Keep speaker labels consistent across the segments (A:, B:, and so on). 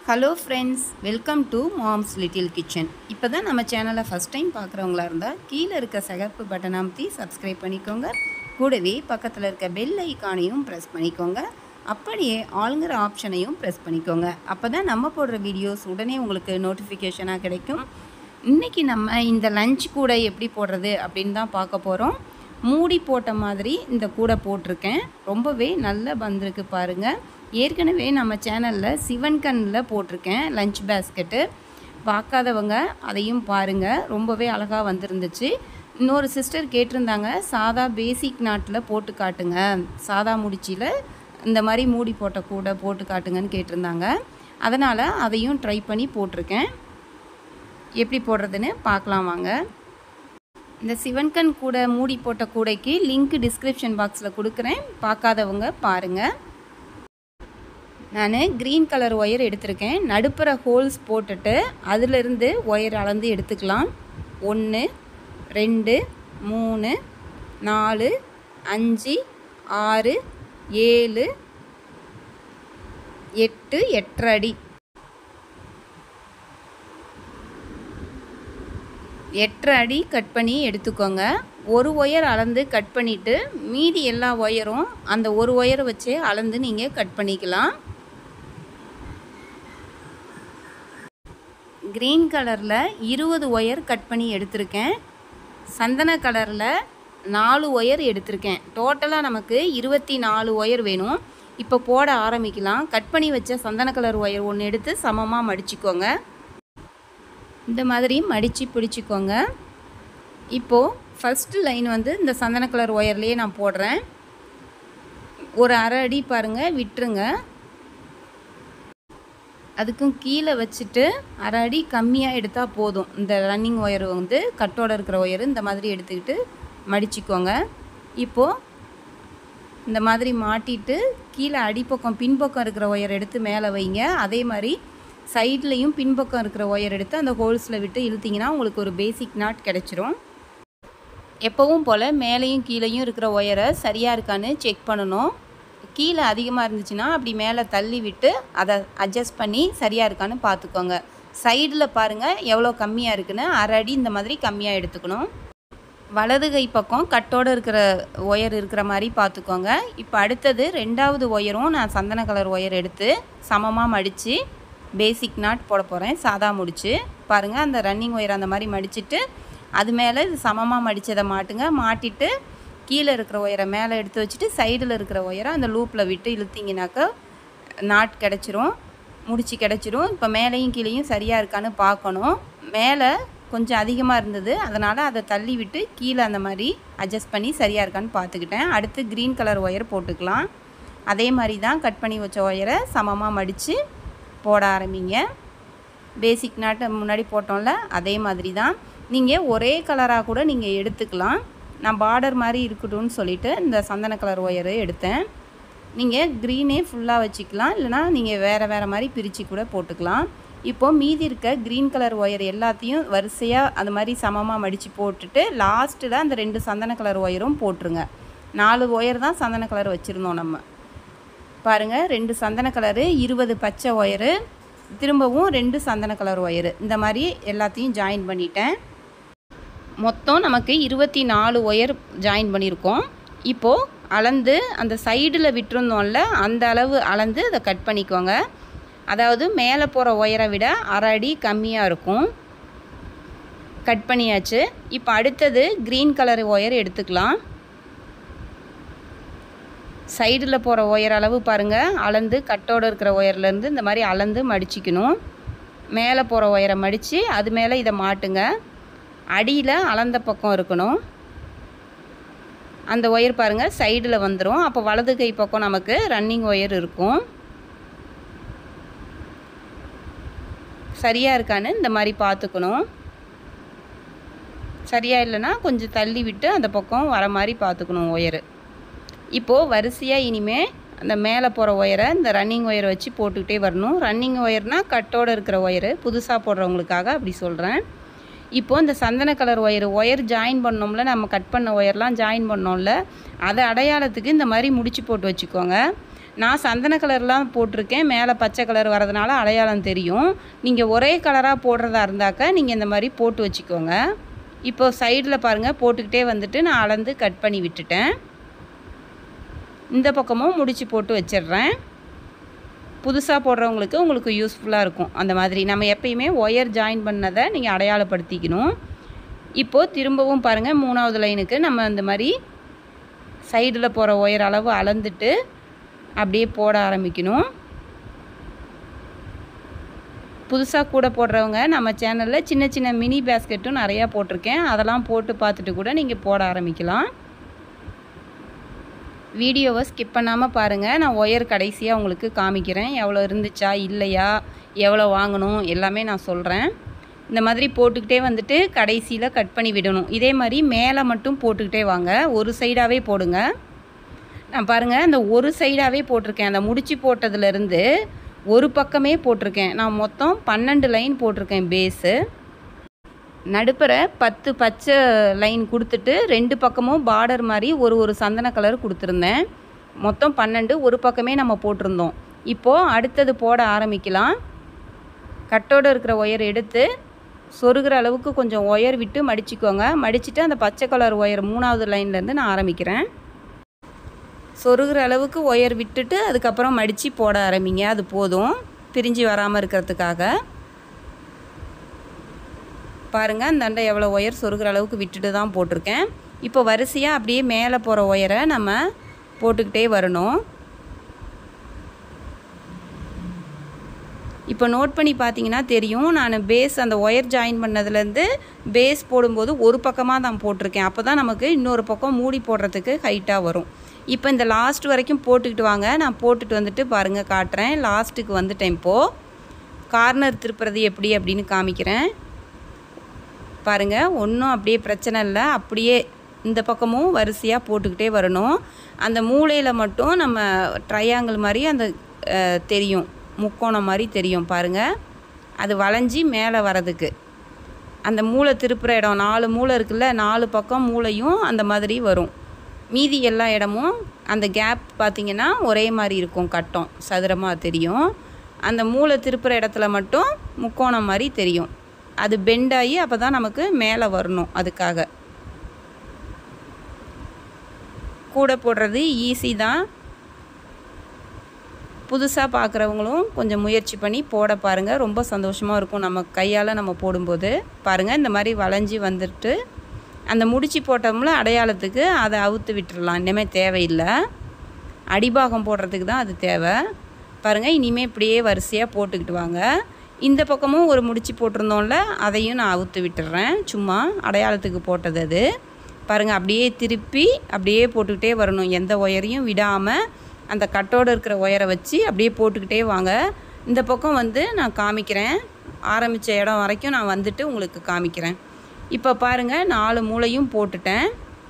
A: hello friends welcome to moms little kitchen இப்போ தான் நம்ம சேனலை ஃபஸ்ட் டைம் பார்க்குறவங்களா இருந்தால் கீழே இருக்க சிகப்பு பட்டன் அமைத்தி சப்ஸ்கிரைப் பண்ணிக்கோங்க கூடவே பக்கத்தில் இருக்க பெல் ஐக்கானையும் ப்ரெஸ் பண்ணிக்கோங்க அப்படியே ஆளுங்கிற ஆப்ஷனையும் ப்ரெஸ் பண்ணிக்கோங்க அப்போ தான் நம்ம போடுற வீடியோஸ் உடனே உங்களுக்கு நோட்டிஃபிகேஷனாக கிடைக்கும் இன்றைக்கி நம்ம இந்த லஞ்ச் கூடை எப்படி போடுறது அப்படின்னு தான் பார்க்க போகிறோம் மூடி போட்ட மாதிரி இந்த கூடை போட்டிருக்கேன் ரொம்பவே நல்லா வந்திருக்கு பாருங்கள் ஏற்கனவே நம்ம சேனலில் சிவன் கண்ணில் போட்டிருக்கேன் லஞ்ச் பேஸ்கெட்டு பார்க்காதவங்க அதையும் பாருங்கள் ரொம்பவே அழகாக வந்திருந்துச்சு இன்னொரு சிஸ்டர் கேட்டிருந்தாங்க சாதா பேசிக் நாட்டில் போட்டு காட்டுங்க சாதா முடிச்சியில் இந்த மாதிரி மூடி போட்ட கூடை போட்டு காட்டுங்கன்னு கேட்டிருந்தாங்க அதனால் அதையும் ட்ரை பண்ணி போட்டிருக்கேன் எப்படி போடுறதுன்னு பார்க்கலாம் வாங்க இந்த சிவன்கண் கூடை மூடி போட்ட கூடைக்கு லிங்க் டிஸ்கிரிப்ஷன் பாக்ஸில் கொடுக்குறேன் பார்க்காதவங்க பாருங்கள் நான் க்ரீன் கலர் ஒயர் எடுத்திருக்கேன் நடுப்புற ஹோல்ஸ் போட்டுட்டு அதிலிருந்து ஒயர் அளந்து எடுத்துக்கலாம் ஒன்று ரெண்டு மூணு நாலு அஞ்சு ஆறு ஏழு எட்டு எட்டரை அடி எட்டரை அடி கட் பண்ணி எடுத்துக்கோங்க ஒரு ஒயர் அளந்து கட் பண்ணிவிட்டு மீதி எல்லா ஒயரும் அந்த ஒரு ஒயரை வச்சே அளந்து நீங்கள் கட் பண்ணிக்கலாம் க்ரீன் கலரில் இருபது ஒயர் கட் பண்ணி எடுத்திருக்கேன் சந்தன கலரில் நாலு ஒயர் எடுத்திருக்கேன் டோட்டலாக நமக்கு இருபத்தி நாலு ஒயர் வேணும் இப்போ போட ஆரம்பிக்கலாம் கட் பண்ணி வச்ச சந்தன கலர் ஒயர் ஒன்று எடுத்து சமமாக மடிச்சுக்கோங்க இந்த மாதிரி மடித்து பிடிச்சிக்கோங்க இப்போது ஃபஸ்ட்டு லைன் வந்து இந்த சந்தன கலர் ஒயர்லேயே நான் போடுறேன் ஒரு அரை அடி பாருங்கள் விட்டுருங்க அதுக்கும் கீழே வச்சுட்டு அரை அடி கம்மியாக எடுத்தால் போதும் இந்த ரன்னிங் ஒயர் வந்து கட்டோட இருக்கிற ஒயர் இந்த மாதிரி எடுத்துக்கிட்டு மடிச்சிக்கோங்க இப்போது இந்த மாதிரி மாட்டிட்டு கீழே அடிப்பக்கம் பின்பக்கம் இருக்கிற ஒயர் எடுத்து மேலே வைங்க அதே மாதிரி சைட்லேயும் பின்பக்கம் இருக்கிற ஒயர் எடுத்து அந்த ஹோல்ஸில் விட்டு இழுத்திங்கன்னா உங்களுக்கு ஒரு பேசிக் நாட் கிடச்சிரும் எப்போவும் போல் மேலேயும் கீழேயும் இருக்கிற ஒயரை சரியாக இருக்கான்னு செக் பண்ணணும் கீழே அதிகமாக இருந்துச்சுன்னா அப்படி மேலே தள்ளி விட்டு அதை அட்ஜஸ்ட் பண்ணி சரியாக இருக்கான்னு பார்த்துக்கோங்க சைடில் பாருங்கள் எவ்வளோ கம்மியாக இருக்குன்னு அரை அடி இந்த மாதிரி கம்மியாக எடுத்துக்கணும் வலது கை பக்கம் கட்டோடு இருக்கிற ஒயர் இருக்கிற மாதிரி பார்த்துக்கோங்க இப்போ அடுத்தது ரெண்டாவது ஒயரும் நான் சந்தன கலர் ஒயர் எடுத்து சமமாக மடித்து பேசிக் நாட் போட போகிறேன் சாதா முடிச்சு பாருங்கள் அந்த ரன்னிங் ஒயர் அந்த மாதிரி மடிச்சுட்டு அது மேலே இது சமமாக மடித்ததை மாட்டுங்க மாட்டிட்டு கீழே இருக்கிற ஒயரை மேலே எடுத்து வச்சுட்டு சைடில் இருக்கிற ஒயரை அந்த லூப்பில் விட்டு இழுத்திங்கனாக்கா நாட் கிடச்சிரும் முடிச்சு கிடச்சிரும் இப்போ மேலேயும் கீழேயும் சரியாக இருக்கான்னு பார்க்கணும் மேலே கொஞ்சம் அதிகமாக இருந்தது அதனால் அதை தள்ளி விட்டு கீழே அந்த மாதிரி அட்ஜஸ்ட் பண்ணி சரியாக இருக்கான்னு பார்த்துக்கிட்டேன் அடுத்து க்ரீன் கலர் ஒயர் போட்டுக்கலாம் அதே மாதிரி தான் கட் பண்ணி வச்ச ஒயரை சமமாக மடித்து போட ஆரம்பிங்க பேசிக் நாட்டை முன்னாடி போட்டோம்ல அதே மாதிரி தான் நீங்கள் ஒரே கலராக கூட நீங்கள் எடுத்துக்கலாம் நான் பார்டர் மாதிரி இருக்கட்டும்னு சொல்லிவிட்டு இந்த சந்தன கலர் ஒயரு எடுத்தேன் நீங்கள் க்ரீனே ஃபுல்லாக வச்சுக்கலாம் இல்லைனா நீங்கள் வேறு வேறு மாதிரி பிரித்து கூட போட்டுக்கலாம் இப்போது மீதி இருக்க க்ரீன் கலர் ஒயர் எல்லாத்தையும் வரிசையாக அது மாதிரி சமமாக மடித்து போட்டுட்டு லாஸ்ட்டில் அந்த ரெண்டு சந்தன கலர் ஒயரும் போட்டுருங்க நாலு ஒயர் தான் சந்தன கலர் வச்சுருந்தோம் நம்ம பாருங்கள் ரெண்டு சந்தன கலரு இருபது பச்சை ஒயரு திரும்பவும் ரெண்டு சந்தன கலர் ஒயரு இந்த மாதிரி எல்லாத்தையும் ஜாயின் பண்ணிட்டேன் மொத்தம் நமக்கு இருபத்தி நாலு ஒயர் ஜாயின் பண்ணியிருக்கோம் இப்போது அளந்து அந்த சைடில் விட்டுருந்தோம்ல அந்த அளவு அளந்து அதை கட் பண்ணிக்கோங்க அதாவது மேலே போகிற ஒயரை விட அரை அடி கம்மியாக இருக்கும் கட் பண்ணியாச்சு இப்போ அடுத்தது க்ரீன் கலர் ஒயர் எடுத்துக்கலாம் சைடில் போகிற ஒயர் அளவு பாருங்கள் அளந்து கட்டோடு இருக்கிற ஒயர்லேருந்து இந்த மாதிரி அளந்து மடிச்சிக்கணும் மேலே போகிற ஒயரை மடித்து அது மேலே இதை மாட்டுங்க அடியில் அளந்த பக்கம் இருக்கணும் அந்த ஒயர் பாருங்கள் சைடில் வந்துடும் அப்போ வலது கை பக்கம் நமக்கு ரன்னிங் ஒயர் இருக்கும் சரியாக இருக்கான்னு இந்த மாதிரி பார்த்துக்கணும் சரியாக இல்லைன்னா கொஞ்சம் தள்ளி விட்டு அந்த பக்கம் வர மாதிரி பார்த்துக்கணும் ஒயரு இப்போது வரிசையாக இனிமேல் அந்த மேலே போகிற ஒயரை இந்த ரன்னிங் ஒயரை வச்சு போட்டுக்கிட்டே வரணும் ரன்னிங் ஒயர்னால் கட்டோடு இருக்கிற ஒயரு புதுசாக போடுறவங்களுக்காக அப்படி சொல்கிறேன் இப்போது இந்த சந்தன கலர் ஒயர் ஒயர் ஜாயின் பண்ணோம்ல நம்ம கட் பண்ண ஒயர்லாம் ஜாயின் பண்ணோம்ல அதை அடையாளத்துக்கு இந்த மாதிரி முடிச்சு போட்டு வச்சுக்கோங்க நான் சந்தன கலர்லாம் போட்டிருக்கேன் மேலே பச்சை கலர் வரதுனால அடையாளம் தெரியும் நீங்கள் ஒரே கலராக போடுறதா இருந்தாக்க நீங்கள் இந்த மாதிரி போட்டு வச்சுக்கோங்க இப்போ சைடில் பாருங்கள் போட்டுக்கிட்டே வந்துட்டு நான் அளந்து கட் பண்ணி விட்டுட்டேன் இந்த பக்கமும் முடிச்சு போட்டு வச்சிடுறேன் புதுசாக போடுறவங்களுக்கு உங்களுக்கு யூஸ்ஃபுல்லாக இருக்கும் அந்த மாதிரி நம்ம எப்பயுமே ஒயர் ஜாயின் பண்ணதை நீங்கள் அடையாளப்படுத்திக்கணும் இப்போது திரும்பவும் பாருங்கள் மூணாவது லைனுக்கு நம்ம இந்த மாதிரி சைடில் போகிற ஒயர் அளவு அளந்துட்டு அப்படியே போட ஆரம்பிக்கணும் புதுசாக கூட போடுறவங்க நம்ம சேனலில் சின்ன சின்ன மினி பேஸ்கெட்டும் நிறையா போட்டிருக்கேன் அதெல்லாம் போட்டு பார்த்துட்டு கூட நீங்கள் போட ஆரம்பிக்கலாம் வீடியோவை ஸ்கிப் பண்ணாமல் பாருங்கள் நான் ஒயர் கடைசியாக உங்களுக்கு காமிக்கிறேன் எவ்வளோ இருந்துச்சா இல்லையா எவ்வளோ வாங்கணும் எல்லாமே நான் சொல்கிறேன் இந்த மாதிரி போட்டுக்கிட்டே வந்துட்டு கடைசியில் கட் பண்ணி விடணும் இதே மாதிரி மேலே மட்டும் போட்டுக்கிட்டே வாங்க ஒரு சைடாகவே போடுங்க நான் பாருங்கள் இந்த ஒரு சைடாகவே போட்டிருக்கேன் அந்த முடிச்சு போட்டதுலேருந்து ஒரு பக்கமே போட்டிருக்கேன் நான் மொத்தம் பன்னெண்டு லைன் போட்டிருக்கேன் பேஸு நடுப்புற பத்து பச்சை லைன் கொடுத்துட்டு ரெண்டு பக்கமும் பார்டர் மாதிரி ஒரு ஒரு சந்தன கலர் கொடுத்துருந்தேன் மொத்தம் பன்னெண்டு ஒரு பக்கமே நம்ம போட்டிருந்தோம் இப்போது அடுத்தது போட ஆரம்பிக்கலாம் கட்டோடு இருக்கிற ஒயர் எடுத்து சொருகிற அளவுக்கு கொஞ்சம் ஒயர் விட்டு மடிச்சுக்கோங்க மடிச்சுட்டு அந்த பச்சை கலர் ஒயர் மூணாவது லைன்லேருந்து நான் ஆரம்பிக்கிறேன் சொருகிற அளவுக்கு ஒயர் விட்டுட்டு அதுக்கப்புறம் மடித்து போட ஆரம்பிங்க அது போதும் பிரிஞ்சு வராமல் இருக்கிறதுக்காக பாருங்கள் அந்த அண்டை எவ்வளோ ஒயர் சொருகிற அளவுக்கு விட்டுட்டு தான் போட்டிருக்கேன் இப்போ வரிசையாக அப்படியே மேலே போகிற ஒயரை நம்ம போட்டுக்கிட்டே வரணும் இப்போ நோட் பண்ணி பார்த்தீங்கன்னா தெரியும் நான் பேஸ் அந்த ஒயர் ஜாயின் பண்ணதுலேருந்து பேஸ் போடும்போது ஒரு பக்கமாக தான் போட்டிருக்கேன் அப்போ தான் நமக்கு இன்னொரு பக்கம் மூடி போடுறதுக்கு ஹைட்டாக வரும் இப்போ இந்த லாஸ்ட் வரைக்கும் போட்டுக்கிட்டு வாங்க நான் போட்டுட்டு வந்துட்டு பாருங்கள் காட்டுறேன் லாஸ்ட்டுக்கு வந்துட்டேன் இப்போது கார்னர் திருப்புறது எப்படி அப்படின்னு காமிக்கிறேன் பாருங்கள் ஒன்றும் அப்படியே பிரச்சனை இல்லை அப்படியே இந்த பக்கமும் வரிசையாக போட்டுக்கிட்டே வரணும் அந்த மூளையில் மட்டும் நம்ம ட்ரையாங்கிள் மாதிரி அந்த அஹ், தெரியும் முக்கோணம் மாதிரி தெரியும் பாருங்கள் அது வளைஞ்சி மேலே வரதுக்கு அந்த மூளை திருப்புற இடம் நாலு மூளை இருக்குல்ல நாலு பக்கம் மூளையும் அந்த மாதிரி வரும் மீதி எல்லா இடமும் அந்த கேப் பார்த்திங்கன்னா ஒரே மாதிரி இருக்கும் கட்டம் சதுரமாக தெரியும் அந்த மூளை திருப்புற இடத்துல மட்டும் முக்கோணம் மாதிரி தெரியும் அது பெண்ட் ஆகி அப்போ தான் நமக்கு மேலே வரணும் அதுக்காக கூட போடுறது ஈஸி தான் புதுசாக பார்க்குறவங்களும் கொஞ்சம் முயற்சி பண்ணி போட பாருங்கள் ரொம்ப சந்தோஷமாக இருக்கும் நம்ம கையால் நம்ம போடும்போது பாருங்கள் இந்த மாதிரி வளைஞ்சி வந்துட்டு அந்த முடிச்சு போட்டோம்ல அடையாளத்துக்கு அதை அவுத்து விட்டுறலாம் இனிமேல் தேவையில்லை அடிபாகம் போடுறதுக்கு தான் அது தேவை பாருங்கள் இனிமேல் இப்படியே வரிசையாக போட்டுக்கிட்டு வாங்க இந்த பக்கமும் ஒரு முடிச்சு போட்டிருந்தோம்ல அதையும் நான் அவுத்து விட்டுறேன் சும்மா அடையாளத்துக்கு போட்டது அது பாருங்கள் அப்படியே திருப்பி அப்படியே போட்டுக்கிட்டே வரணும் எந்த ஒயரையும் விடாமல் அந்த கட்டோடு இருக்கிற ஒயரை வச்சு அப்படியே போட்டுக்கிட்டே வாங்க இந்த பக்கம் வந்து நான் காமிக்கிறேன் ஆரம்பித்த இடம் வரைக்கும் நான் வந்துட்டு உங்களுக்கு காமிக்கிறேன் இப்போ பாருங்கள் நாலு மூளையும் போட்டுட்டேன்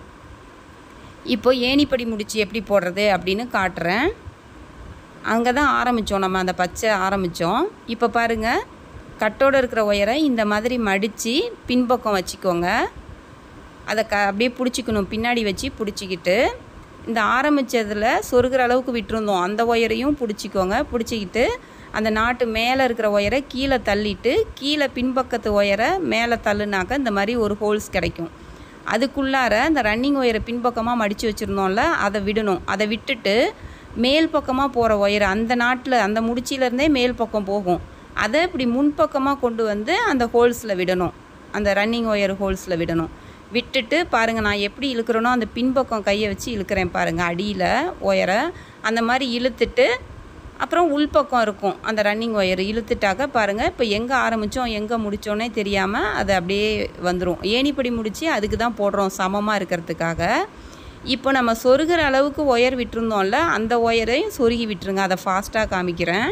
A: இப்போ ஏணிப்படி முடிச்சு எப்படி போடுறது அப்படின்னு காட்டுறேன் அங்கே தான் ஆரம்பித்தோம் நம்ம அந்த பச்சை ஆரம்பித்தோம் இப்போ பாருங்கள் கட்டோடு இருக்கிற ஒயரை இந்த மாதிரி மடித்து பின்பக்கம் வச்சுக்கோங்க அதை க அப்படியே பிடிச்சிக்கணும் பின்னாடி வச்சு பிடிச்சிக்கிட்டு இந்த ஆரம்பித்ததில் சொருகிற அளவுக்கு விட்டுருந்தோம் அந்த ஒயரையும் பிடிச்சிக்கோங்க பிடிச்சிக்கிட்டு அந்த நாட்டு மேலே இருக்கிற ஒயரை கீழே தள்ளிட்டு கீழே பின்பக்கத்து ஒயரை மேலே தள்ளுனாக்க இந்த மாதிரி ஒரு ஹோல்ஸ் கிடைக்கும் அதுக்குள்ளார இந்த ரன்னிங் ஒயரை பின்பக்கமாக மடித்து வச்சுருந்தோம்ல அதை விடணும் அதை விட்டுட்டு மேல் பக்கமாக போகிற ஒயர் அந்த நாட்டில் அந்த முடிச்சிலேருந்தே மேல் பக்கம் போகும் அதை இப்படி முன்பக்கமாக கொண்டு வந்து அந்த ஹோல்ஸில் விடணும் அந்த ரன்னிங் ஒயர் ஹோல்ஸில் விடணும் விட்டுட்டு பாருங்கள் நான் எப்படி இழுக்கிறேனோ அந்த பின்பக்கம் கையை வச்சு இழுக்கிறேன் பாருங்கள் அடியில் ஒயரை அந்த மாதிரி இழுத்துட்டு அப்புறம் உள்பக்கம் இருக்கும் அந்த ரன்னிங் ஒயர் இழுத்துட்டாக்க பாருங்கள் இப்போ எங்கே ஆரம்பித்தோம் எங்கே முடித்தோன்னே தெரியாமல் அது அப்படியே வந்துடும் ஏணிப்படி முடித்து அதுக்கு தான் போடுறோம் சமமாக இருக்கிறதுக்காக இப்போ நம்ம சொருகிற அளவுக்கு ஒயர் விட்டுருந்தோம்ல அந்த ஒயரையும் சொருகி விட்டுருங்க அதை ஃபாஸ்ட்டாக காமிக்கிறேன்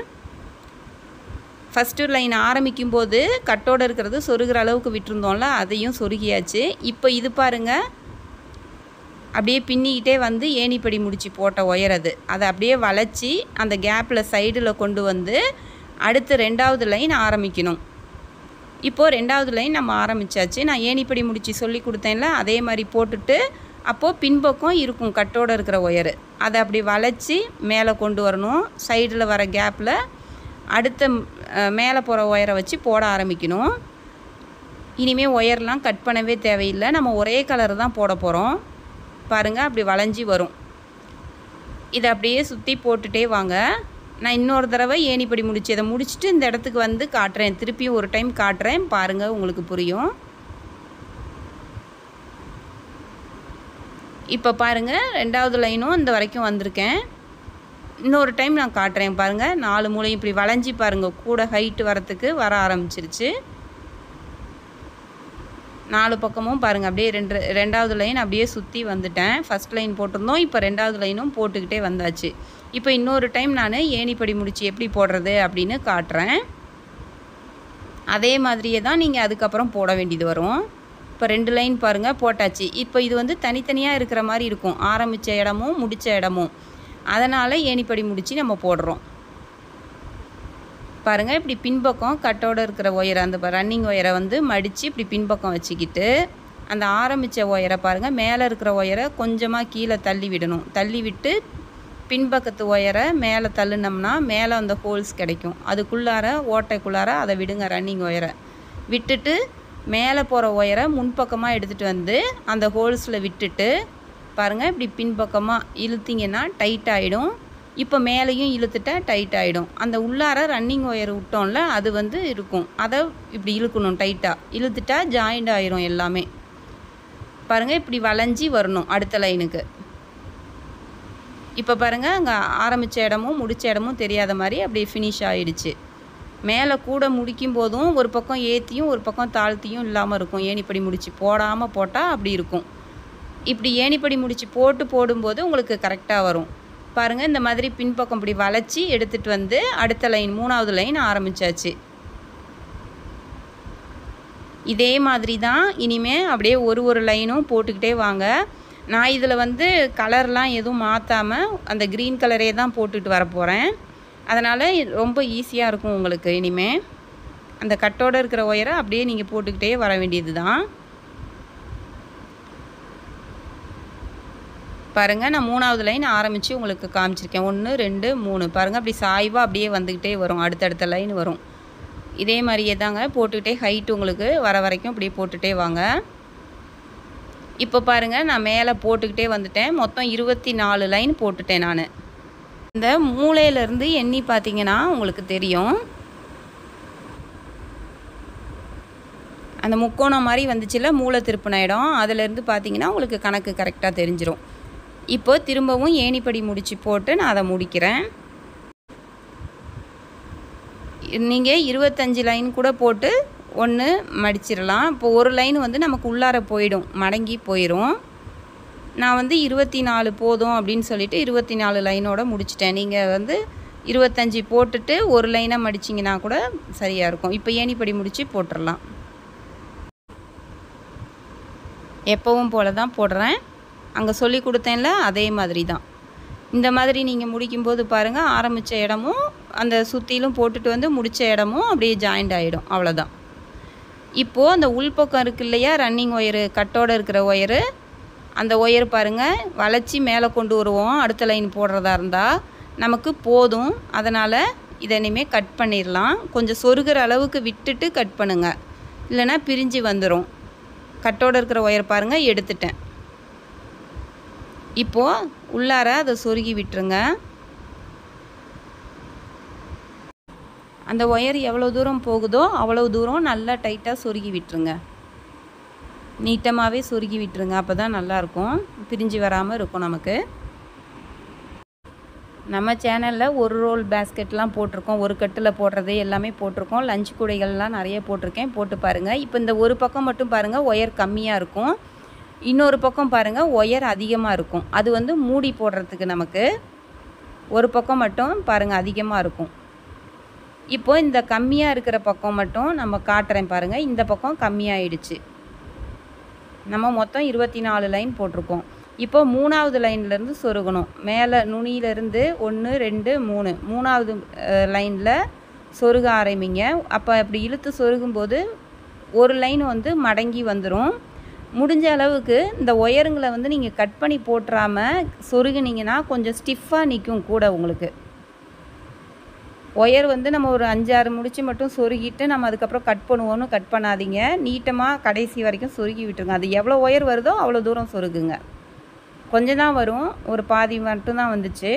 A: ஃபஸ்ட்டு லைன் ஆரம்பிக்கும் போது கட்டோடு இருக்கிறது சொருகிற அளவுக்கு விட்டுருந்தோம்ல அதையும் சொருகியாச்சு இப்போ இது பாருங்கள் அப்படியே பின்னிக்கிட்டே வந்து ஏணிப்படி முடிச்சு போட்ட ஒயர் அது அதை அப்படியே வளைச்சி அந்த கேப்பில் சைடில் கொண்டு வந்து அடுத்து ரெண்டாவது லைன் ஆரம்பிக்கணும் இப்போது ரெண்டாவது லைன் நம்ம ஆரம்பித்தாச்சு நான் ஏணிப்படி முடிச்சு சொல்லி கொடுத்தேன்ல அதே மாதிரி போட்டுட்டு அப்போது பின்பக்கம் இருக்கும் கட்டோட இருக்கிற ஒயரு அதை அப்படி வளைச்சி மேலே கொண்டு வரணும் சைடில் வர கேப்பில் அடுத்த அஹ், மேலே போகிற ஒயரை வச்சு போட ஆரம்பிக்கணும் இனிமேல் ஒயர்லாம் கட் பண்ணவே தேவையில்லை நம்ம ஒரே கலர் தான் போட போகிறோம் பாருங்கள் அப்படி வளைஞ்சி வரும் இதை அப்படியே சுற்றி போட்டுட்டே வாங்க நான் இன்னொரு தடவை ஏணிப்படி முடிச்சு இதை முடிச்சுட்டு இந்த இடத்துக்கு வந்து காட்டுறேன் திருப்பியும் ஒரு டைம் காட்டுறேன் பாருங்கள் உங்களுக்கு புரியும் இப்போ பாருங்கள் ரெண்டாவது லைனும் இந்த வரைக்கும் வந்திருக்கேன் இன்னொரு டைம் நான் காட்டுறேன் பாருங்கள் நாலு மூலையும் இப்படி வளைஞ்சி பாருங்கள் கூட ஹைட்டு வரத்துக்கு வர ஆரம்பிச்சிருச்சு நாலு பக்கமும் பாருங்கள் அப்படியே ரெண்டு ரெண்டாவது லைன் அப்படியே சுற்றி வந்துட்டேன் ஃபஸ்ட் லைன் போட்டிருந்தோம் இப்போ ரெண்டாவது லைனும் போட்டுக்கிட்டே வந்தாச்சு இப்போ இன்னொரு டைம் நான் ஏணிப்படி முடிச்சு எப்படி போடுறது அப்படின்னு காட்டுறேன் அதே மாதிரியே தான் நீங்கள் அதுக்கப்புறம் போட வேண்டியது வரும் இப்போ ரெண்டு லைன் பாருங்கள் போட்டாச்சு இப்போ இது வந்து தனித்தனியாக இருக்கிற மாதிரி இருக்கும் ஆரம்பித்த இடமும் முடித்த இடமும் அதனால் ஏணிப்படி முடிச்சு நம்ம போடுறோம் பாருங்கள் இப்படி பின்பக்கம் கட்டோட இருக்கிற ஒயரை அந்த ரன்னிங் ஒயரை வந்து மடித்து இப்படி பின்பக்கம் வச்சுக்கிட்டு அந்த ஆரம்பித்த ஒயரை பாருங்கள் மேலே இருக்கிற ஒயரை கொஞ்சமாக கீழே தள்ளி விடணும் தள்ளி விட்டு பின்பக்கத்து ஒயரை மேலே தள்ளுனோம்னா மேலே அந்த ஹோல்ஸ் கிடைக்கும் அதுக்குள்ளார ஓட்டைக்குள்ளார அதை விடுங்க ரன்னிங் ஒயரை விட்டுட்டு மேலே போகிற ஒயரை முன்பக்கமாக எடுத்துகிட்டு வந்து அந்த ஹோல்ஸில் விட்டுட்டு பாருங்கள் இப்படி பின்பக்கமாக இழுத்தீங்கன்னா டைட் ஆகிடும் இப்போ மேலேயும் இழுத்துட்டா டைட் ஆகிடும் அந்த உள்ளார ரன்னிங் ஒயர் விட்டோம்ல அது வந்து இருக்கும் அதை இப்படி இழுக்கணும் டைட்டாக இழுத்துட்டா ஜாயிண்ட் ஆயிரும் எல்லாமே பாருங்கள் இப்படி வளைஞ்சி வரணும் அடுத்த லைனுக்கு இப்போ பாருங்கள் அங்கே ஆரம்பித்த இடமும் முடித்த இடமும் தெரியாத மாதிரி அப்படியே ஃபினிஷ் ஆயிடுச்சு மேலே கூட முடிக்கும் போதும் ஒரு பக்கம் ஏற்றியும் ஒரு பக்கம் தாழ்த்தியும் இல்லாமல் இருக்கும் ஏணிப்படி முடிச்சு போடாமல் போட்டால் அப்படி இருக்கும் இப்படி ஏணிப்படி முடிச்சு போட்டு போடும்போது உங்களுக்கு கரெக்டாக வரும் பாருங்கள் இந்த மாதிரி பின்பக்கம் இப்படி வளைச்சி எடுத்துகிட்டு வந்து அடுத்த லைன் மூணாவது லைன் ஆரம்பிச்சாச்சு இதே மாதிரி தான் இனிமே அப்படியே ஒரு ஒரு லைனும் போட்டுக்கிட்டே வாங்க நான் இதில் வந்து கலர்லாம் எதுவும் மாற்றாமல் அந்த க்ரீன் கலரே தான் போட்டுட்டு வர போகிறேன் அதனால் ரொம்ப ஈஸியாக இருக்கும் உங்களுக்கு இனிமே அந்த கட்டோடு இருக்கிற ஒயரை அப்படியே நீங்கள் போட்டுக்கிட்டே வர வேண்டியது தான் பாருங்கள் நான் மூணாவது லைன் ஆரம்பித்து உங்களுக்கு காமிச்சிருக்கேன் ஒன்று ரெண்டு மூணு பாருங்கள் அப்படி சாய்வாக அப்படியே வந்துக்கிட்டே வரும் அடுத்தடுத்த லைன் வரும் இதே மாதிரியே தாங்க போட்டுக்கிட்டே ஹைட் உங்களுக்கு வர வரைக்கும் அப்படியே போட்டுகிட்டே வாங்க இப்போ பாருங்கள் நான் மேலே போட்டுக்கிட்டே வந்துட்டேன் மொத்தம் இருபத்தி நாலு லைன் போட்டுட்டேன் நான் இந்த மூளையிலேருந்து எண்ணி பார்த்தீங்கன்னா உங்களுக்கு தெரியும் அந்த முக்கோணம் மாதிரி வந்துச்சுல மூளை திருப்பின இடம் அதுலேருந்து பார்த்தீங்கன்னா உங்களுக்கு கணக்கு கரெக்டாக தெரிஞ்சிரும் இப்போ திரும்பவும் ஏணிப்படி முடிச்சு போட்டு நான் அதை முடிக்கிறேன் நீங்கள் இருபத்தஞ்சி லைன் கூட போட்டு ஒன்று மடிச்சிடலாம் இப்போ ஒரு லைன் வந்து நமக்கு உள்ளார போயிடும் மடங்கி போயிடும் நான் வந்து இருபத்தி நாலு போதும் அப்படின்னு சொல்லிட்டு இருபத்தி நாலு லைனோட முடிச்சிட்டேன் நீங்கள் வந்து இருபத்தஞ்சி போட்டுட்டு ஒரு லைனாக மடிச்சிங்கன்னா கூட சரியாக இருக்கும் இப்போ ஏணிப்படி முடித்து போட்டுடலாம் எப்பவும் போல தான் போடுறேன் அங்கே சொல்லி கொடுத்தேன்ல அதே மாதிரி தான் இந்த மாதிரி நீங்கள் முடிக்கும்போது பாருங்கள் ஆரம்பித்த இடமும் அந்த சுற்றிலும் போட்டுட்டு வந்து முடித்த இடமும் அப்படியே ஜாயிண்ட் ஆகிடும் அவ்வளோதான் இப்போது அந்த உள்பக்கம் இருக்கு இல்லையா ரன்னிங் ஒயரு கட்டோட இருக்கிற ஒயரு அந்த ஒயர் பாருங்கள் வளைச்சி மேலே கொண்டு வருவோம் அடுத்த லைன் போடுறதா இருந்தால் நமக்கு போதும் அதனால் இதை இனிமேல் கட் பண்ணிடலாம் கொஞ்சம் சொருகிற அளவுக்கு விட்டுட்டு கட் பண்ணுங்கள் இல்லைன்னா பிரிஞ்சு வந்துடும் கட்டோட இருக்கிற ஒயர் பாருங்கள் எடுத்துட்டேன் இப்போது உள்ளார அதை சொருகி விட்டுருங்க அந்த ஒயர் எவ்வளோ தூரம் போகுதோ அவ்வளோ தூரம் நல்லா டைட்டாக சொருகி விட்டுருங்க நீட்டமாகவே சொருகி விட்டுருங்க அப்போ தான் நல்லாயிருக்கும் பிரிஞ்சு வராமல் இருக்கும் நமக்கு நம்ம சேனலில் ஒரு ரோல் பேஸ்கெட்லாம் போட்டிருக்கோம் ஒரு கட்டில் போடுறது எல்லாமே போட்டிருக்கோம் லஞ்ச் கூடைகள்லாம் நிறைய போட்டிருக்கேன் போட்டு பாருங்கள் இப்போ இந்த ஒரு பக்கம் மட்டும் பாருங்கள் ஒயர் கம்மியாக இருக்கும் இன்னொரு பக்கம் பாருங்கள் ஒயர் அதிகமாக இருக்கும் அது வந்து மூடி போடுறதுக்கு நமக்கு ஒரு பக்கம் மட்டும் பாருங்கள் அதிகமாக இருக்கும் இப்போ இந்த கம்மியாக இருக்கிற பக்கம் மட்டும் நம்ம காட்டுறேன் பாருங்கள் இந்த பக்கம் கம்மியாயிடுச்சு நம்ம மொத்தம் இருபத்தி நாலு லைன் போட்டிருக்கோம் இப்போ மூணாவது லைன்லேருந்து சொருகணும் மேலே நுனியிலேருந்து ஒன்று ரெண்டு மூணு மூணாவது லைனில் சொருக ஆரம்பிங்க அப்போ அப்படி இழுத்து சொருகும்போது ஒரு லைன் வந்து மடங்கி வந்துடும் முடிஞ்ச அளவுக்கு இந்த ஒயருங்களை வந்து நீங்கள் கட் பண்ணி போட்டுறாமல் சொருகினீங்கன்னா கொஞ்சம் ஸ்டிஃபாக நிற்கும் கூட உங்களுக்கு ஒயர் வந்து நம்ம ஒரு அஞ்சாறு முடிச்சு மட்டும் சொருகிட்டு நம்ம அதுக்கப்புறம் கட் பண்ணுவோன்னு கட் பண்ணாதீங்க நீட்டமாக கடைசி வரைக்கும் சொருகி விட்டுருங்க அது எவ்வளோ ஒயர் வருதோ அவ்வளோ தூரம் சொருகுங்க கொஞ்சம் தான் வரும் ஒரு பாதி மட்டும்தான் வந்துச்சு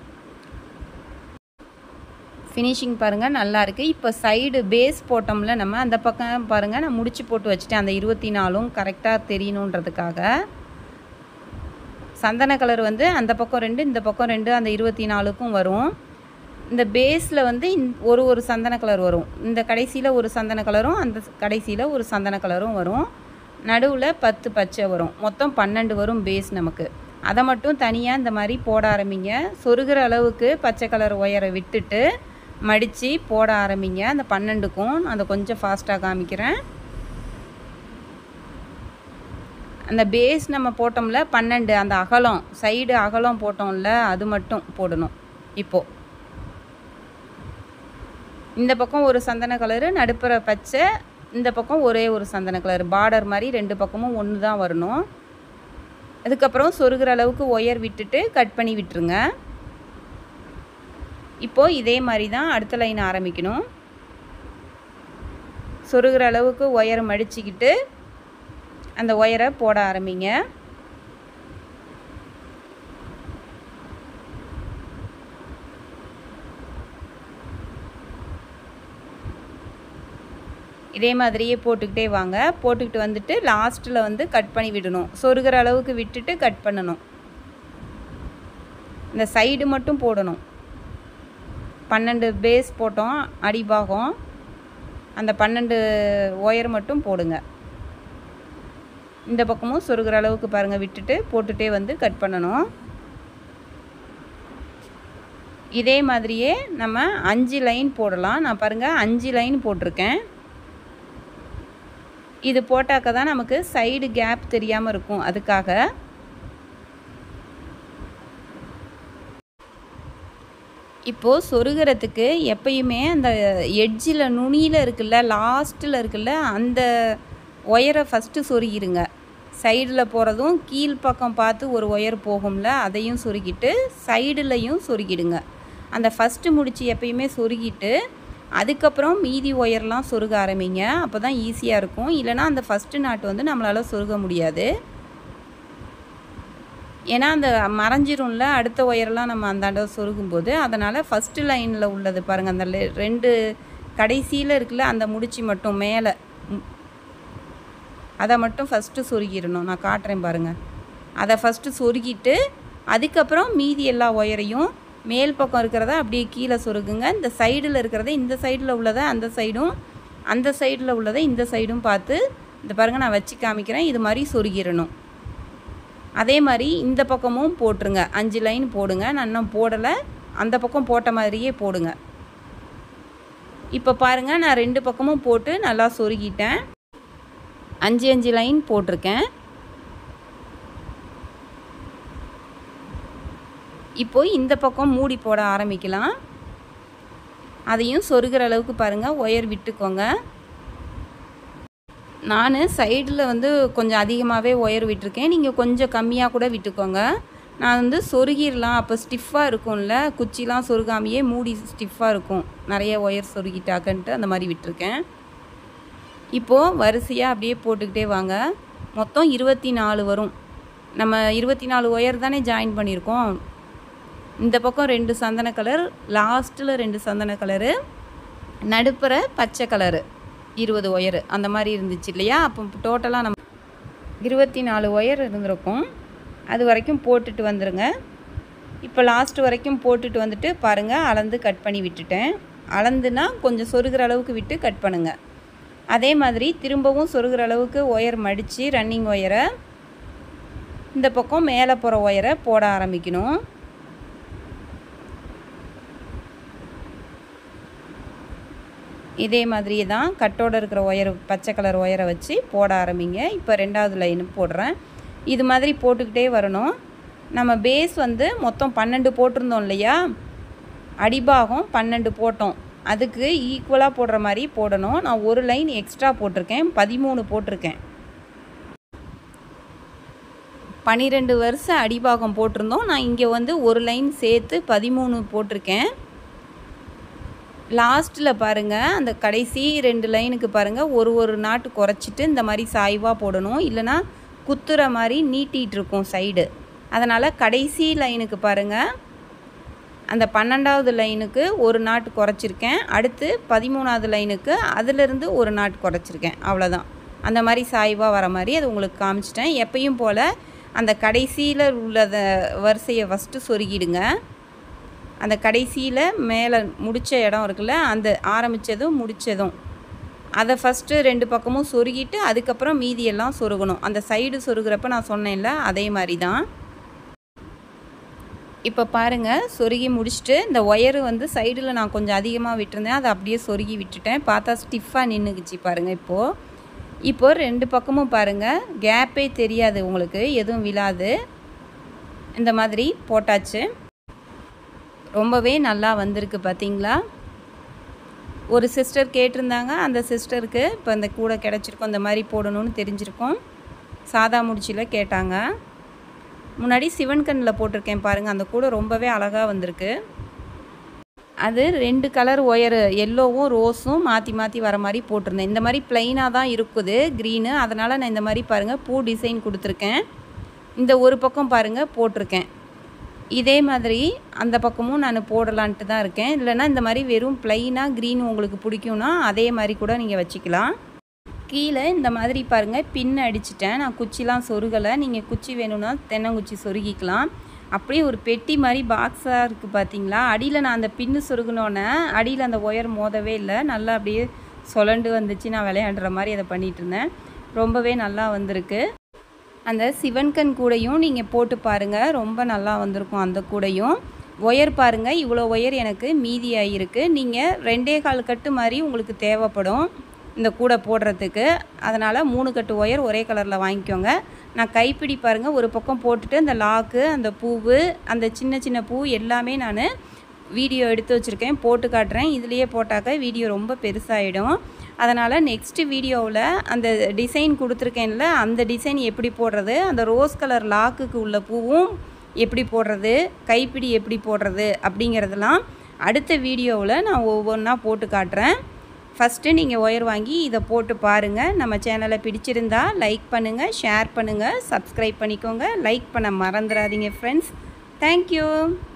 A: ஃபினிஷிங் பாருங்கள் நல்லா இருக்குது இப்போ சைடு பேஸ் போட்டோம்ல நம்ம அந்த பக்கம் பாருங்கள் நான் முடிச்சு போட்டு வச்சுட்டேன் அந்த இருபத்தி நாலும் கரெக்டாக தெரியணுன்றதுக்காக சந்தன கலர் வந்து அந்த பக்கம் ரெண்டு இந்த பக்கம் ரெண்டு அந்த இருபத்தி நாலுக்கும் வரும் இந்த பேஸில் வந்து ஒரு ஒரு சந்தன கலர் வரும் இந்த கடைசியில் ஒரு சந்தன கலரும் அந்த கடைசியில் ஒரு சந்தன கலரும் வரும் நடுவில் பத்து பச்சை வரும் மொத்தம் பன்னெண்டு வரும் பேஸ் நமக்கு அதை மட்டும் தனியாக இந்த மாதிரி போட ஆரம்பிங்க சொருகிற அளவுக்கு பச்சை கலர் ஒயரை விட்டுட்டு மடித்து போட ஆரம்பிங்க அந்த பன்னெண்டுக்கும் அதை கொஞ்சம் ஃபாஸ்ட்டாக காமிக்கிறேன் அந்த பேஸ் நம்ம போட்டோம்ல பன்னெண்டு அந்த அகலம் சைடு அகலம் போட்டோம்ல அது மட்டும் போடணும் இப்போது இந்த பக்கம் ஒரு சந்தன கலரு நடுப்புற பச்சை இந்த பக்கம் ஒரே ஒரு சந்தன கலர் பார்டர் மாதிரி ரெண்டு பக்கமும் ஒன்று தான் வரணும் அதுக்கப்புறம் சொருகிற அளவுக்கு ஒயர் விட்டுட்டு கட் பண்ணி விட்டுருங்க இப்போது இதே மாதிரி தான் அடுத்த லைன் ஆரம்பிக்கணும் சொருகிற அளவுக்கு ஒயர் மடிச்சுக்கிட்டு அந்த ஒயரை போட ஆரம்பிங்க இதே மாதிரியே போட்டுக்கிட்டே வாங்க போட்டுக்கிட்டு வந்துட்டு லாஸ்ட்டில் வந்து கட் பண்ணி விடணும் சொருகிற அளவுக்கு விட்டுட்டு கட் பண்ணணும் இந்த சைடு மட்டும் போடணும் பன்னெண்டு பேஸ் போட்டோம் அடிபாகம் அந்த பன்னெண்டு ஒயர் மட்டும் போடுங்க இந்த பக்கமும் சொருகிற அளவுக்கு பாருங்கள் விட்டுட்டு போட்டுகிட்டே வந்து கட் பண்ணணும் இதே மாதிரியே நம்ம அஞ்சு லைன் போடலாம் நான் பாருங்கள் அஞ்சு லைன் போட்டிருக்கேன் இது போட்டாக்க தான் நமக்கு சைடு கேப் தெரியாமல் இருக்கும் அதுக்காக இப்போது சொருகிறதுக்கு எப்பயுமே அந்த எட்ஜில் நுனியில் இருக்குல்ல லாஸ்ட்டில் இருக்குல்ல அந்த ஒயரை ஃபஸ்ட்டு சொருகிருங்க சைடில் போகிறதும் கீழ்ப்பக்கம் பார்த்து ஒரு ஒயர் போகும்ல அதையும் சொருகிட்டு சைடுலையும் சொருகிடுங்க அந்த ஃபஸ்ட்டு முடிச்சு எப்பயுமே சொருகிட்டு அதுக்கப்புறம் மீதி ஒயர்லாம் சொருக ஆரம்பிங்க அப்போ தான் ஈஸியாக இருக்கும் இல்லைனா அந்த ஃபஸ்ட்டு நாட்டு வந்து நம்மளால் சொருக முடியாது ஏன்னா அந்த மறைஞ்சிரும்ல அடுத்த ஒயர்லாம் நம்ம அந்தாண்ட சொருகும்போது அதனால் ஃபஸ்ட்டு லைனில் உள்ளது பாருங்கள் அந்த ரெண்டு கடைசியில் இருக்குல்ல அந்த முடிச்சு மட்டும் மேலே அதை மட்டும் ஃபஸ்ட்டு சொருகிடணும் நான் காட்டுறேன் பாருங்கள் அதை ஃபஸ்ட்டு சொருகிட்டு அதுக்கப்புறம் மீதி எல்லா ஒயரையும் மேல் பக்கம் இருக்கிறத அப்படியே கீழே சொருகுங்க இந்த சைடில் இருக்கிறத இந்த சைடில் உள்ளதை அந்த சைடும் அந்த சைடில் உள்ளதை இந்த சைடும் பார்த்து இந்த பாருங்கள் நான் வச்சு காமிக்கிறேன் இது மாதிரி சொருகிடணும் அதே மாதிரி இந்த பக்கமும் போட்டுருங்க அஞ்சு லைன் போடுங்க நான் இன்னும் போடலை அந்த பக்கம் போட்ட மாதிரியே போடுங்க இப்போ பாருங்கள் நான் ரெண்டு பக்கமும் போட்டு நல்லா சொருகிட்டேன் அஞ்சு அஞ்சு லைன் போட்டிருக்கேன் இப்போ இந்த பக்கம் மூடி போட ஆரம்பிக்கலாம் அதையும் சொருகிற அளவுக்கு பாருங்கள் ஒயர் விட்டுக்கோங்க நான் சைடில் வந்து கொஞ்சம் அதிகமாகவே ஒயர் விட்டுருக்கேன் நீங்கள் கொஞ்சம் கம்மியாக கூட விட்டுக்கோங்க நான் வந்து சொருகிடலாம் அப்போ ஸ்டிஃபாக இருக்கும்ல குச்சிலாம் சொருகாமையே மூடி ஸ்டிஃபாக இருக்கும் நிறைய ஒயர் சொருகிட்டாக்கன்ட்டு அந்த மாதிரி விட்டுருக்கேன் இப்போது வரிசையாக அப்படியே போட்டுக்கிட்டே வாங்க மொத்தம் இருபத்தி நாலு வரும் நம்ம இருபத்தி நாலு ஒயர் தானே ஜாயின் பண்ணியிருக்கோம் இந்த பக்கம் ரெண்டு சந்தன கலர் லாஸ்ட்டில் ரெண்டு சந்தன கலரு நடுப்புற பச்சை கலரு இருபது ஒயர் அந்த மாதிரி இருந்துச்சு இல்லையா அப்போ டோட்டலாக நம்ம இருபத்தி நாலு ஒயர் இருந்திருக்கும் அது வரைக்கும் போட்டுட்டு வந்துடுங்க இப்போ லாஸ்ட் வரைக்கும் போட்டுட்டு வந்துட்டு பாருங்கள் அளந்து கட் பண்ணி விட்டுட்டேன் அளந்துனா கொஞ்சம் சொருகிற அளவுக்கு விட்டு கட் பண்ணுங்கள் அதே மாதிரி திரும்பவும் சொருகிற அளவுக்கு ஒயர் மடித்து ரன்னிங் ஒயரை இந்த பக்கம் மேலே போகிற ஒயரை போட ஆரம்பிக்கணும் இதே மாதிரியே தான் கட்டோட இருக்கிற ஒயர் பச்சை கலர் ஒயரை வச்சு போட ஆரம்பிங்க இப்போ ரெண்டாவது லைனு போடுறேன் இது மாதிரி போட்டுக்கிட்டே வரணும் நம்ம பேஸ் வந்து மொத்தம் பன்னெண்டு போட்டிருந்தோம் இல்லையா அடிபாகம் பன்னெண்டு போட்டோம் அதுக்கு ஈக்குவலாக போடுற மாதிரி போடணும் நான் ஒரு லைன் எக்ஸ்ட்ரா போட்டிருக்கேன் பதிமூணு போட்டிருக்கேன் பன்னிரெண்டு வருஷம் அடிபாகம் போட்டிருந்தோம் நான் இங்கே வந்து ஒரு லைன் சேர்த்து பதிமூணு போட்டிருக்கேன் லாஸ்ட்டில் பாருங்கள் அந்த கடைசி ரெண்டு லைனுக்கு பாருங்கள் ஒரு ஒரு நாட்டு குறைச்சிட்டு இந்த மாதிரி சாய்வாக போடணும் இல்லைனா குத்துற மாதிரி நீட்டிகிட்டு இருக்கும் சைடு அதனால் கடைசி லைனுக்கு பாருங்கள் அந்த பன்னெண்டாவது லைனுக்கு ஒரு நாட்டு குறைச்சிருக்கேன் அடுத்து பதிமூணாவது லைனுக்கு அதிலிருந்து ஒரு நாட்டு குறைச்சிருக்கேன் அவ்வளோதான் அந்த மாதிரி சாய்வாக வர மாதிரி அது உங்களுக்கு காமிச்சிட்டேன் எப்பயும் போல் அந்த கடைசியில் உள்ளத வரிசையை ஃபஸ்ட்டு சொருகிடுங்க அந்த கடைசியில் மேலே முடித்த இடம் இருக்குல்ல அந்த ஆரம்பித்ததும் முடித்ததும் அதை ஃபஸ்ட்டு ரெண்டு பக்கமும் சொருகிட்டு அதுக்கப்புறம் மீதியெல்லாம் சொருகணும் அந்த சைடு சொருகிறப்ப நான் சொன்னேன்ல அதே மாதிரி தான் இப்போ பாருங்கள் சொருகி முடிச்சுட்டு இந்த ஒயரு வந்து சைடில் நான் கொஞ்சம் அதிகமாக விட்டுருந்தேன் அதை அப்படியே சொருகி விட்டுட்டேன் பார்த்தா ஸ்டிஃபாக நின்றுக்குச்சு பாருங்கள் இப்போது இப்போது ரெண்டு பக்கமும் பாருங்கள் கேப்பே தெரியாது உங்களுக்கு எதுவும் விழாது இந்த மாதிரி போட்டாச்சு ரொம்பவே நல்லா வந்திருக்கு பார்த்தீங்களா ஒரு சிஸ்டர் கேட்டிருந்தாங்க அந்த சிஸ்டருக்கு இப்போ இந்த கூடை கிடச்சிருக்கோம் இந்த மாதிரி போடணும்னு தெரிஞ்சிருக்கோம் சாதா முடிச்சியில் கேட்டாங்க முன்னாடி சிவன் கண்ணில் போட்டிருக்கேன் பாருங்கள் அந்த கூடை ரொம்பவே அழகாக வந்திருக்கு அது ரெண்டு கலர் ஒயரு எல்லோவும் ரோஸும் மாற்றி மாற்றி வர மாதிரி போட்டிருந்தேன் இந்த மாதிரி ப்ளைனாக தான் இருக்குது க்ரீனு அதனால் நான் இந்த மாதிரி பாருங்கள் பூ டிசைன் கொடுத்துருக்கேன் இந்த ஒரு பக்கம் பாருங்கள் போட்டிருக்கேன் இதே மாதிரி அந்த பக்கமும் நான் போடலான்ட்டு தான் இருக்கேன் இல்லைனா இந்த மாதிரி வெறும் ப்ளைனாக க்ரீன் உங்களுக்கு பிடிக்கும்னா அதே மாதிரி கூட நீங்கள் வச்சுக்கலாம் கீழே இந்த மாதிரி பாருங்கள் பின் அடிச்சிட்டேன் நான் குச்சிலாம் சொருகலை நீங்கள் குச்சி வேணும்னா தென்னங்குச்சி சொருகிக்கலாம் அப்படியே ஒரு பெட்டி மாதிரி பாக்ஸாக இருக்குது பார்த்தீங்களா அடியில் நான் அந்த பின்னு சொருகினோன்னே அடியில் அந்த ஒயர் மோதவே இல்லை நல்லா அப்படியே சொலண்டு வந்துச்சு நான் விளையாடுற மாதிரி அதை பண்ணிகிட்டு இருந்தேன் ரொம்பவே நல்லா வந்திருக்கு அந்த சிவன்கண் கூடையும் நீங்கள் போட்டு பாருங்கள் ரொம்ப நல்லா வந்திருக்கும் அந்த கூடையும் ஒயர் பாருங்கள் இவ்வளோ ஒயர் எனக்கு மீதி ஆகிருக்கு நீங்கள் ரெண்டே கால் கட்டு மாதிரி உங்களுக்கு தேவைப்படும் இந்த கூடை போடுறதுக்கு அதனால் மூணு கட்டு ஒயர் ஒரே கலரில் வாங்கிக்கோங்க நான் கைப்பிடி பாருங்கள் ஒரு பக்கம் போட்டுட்டு அந்த லாக்கு அந்த பூவு அந்த சின்ன சின்ன பூ எல்லாமே நான் வீடியோ எடுத்து வச்சுருக்கேன் போட்டு காட்டுறேன் இதுலேயே போட்டாக்க வீடியோ ரொம்ப பெருசாகிடும் அதனால் நெக்ஸ்ட்டு வீடியோவில் அந்த டிசைன் கொடுத்துருக்கேன்ல அந்த டிசைன் எப்படி போடுறது அந்த ரோஸ் கலர் லாக்குக்கு உள்ள பூவும் எப்படி போடுறது கைப்பிடி எப்படி போடுறது அப்படிங்கிறதெல்லாம் அடுத்த வீடியோவில் நான் ஒவ்வொன்றா போட்டு காட்டுறேன் ஃபஸ்ட்டு நீங்கள் ஒயர் வாங்கி இதை போட்டு பாருங்கள் நம்ம சேனலை பிடிச்சிருந்தா லைக் பண்ணுங்கள் ஷேர் பண்ணுங்கள் சப்ஸ்கிரைப் பண்ணிக்கோங்க லைக் பண்ண மறந்துடாதீங்க ஃப்ரெண்ட்ஸ் தேங்க்யூ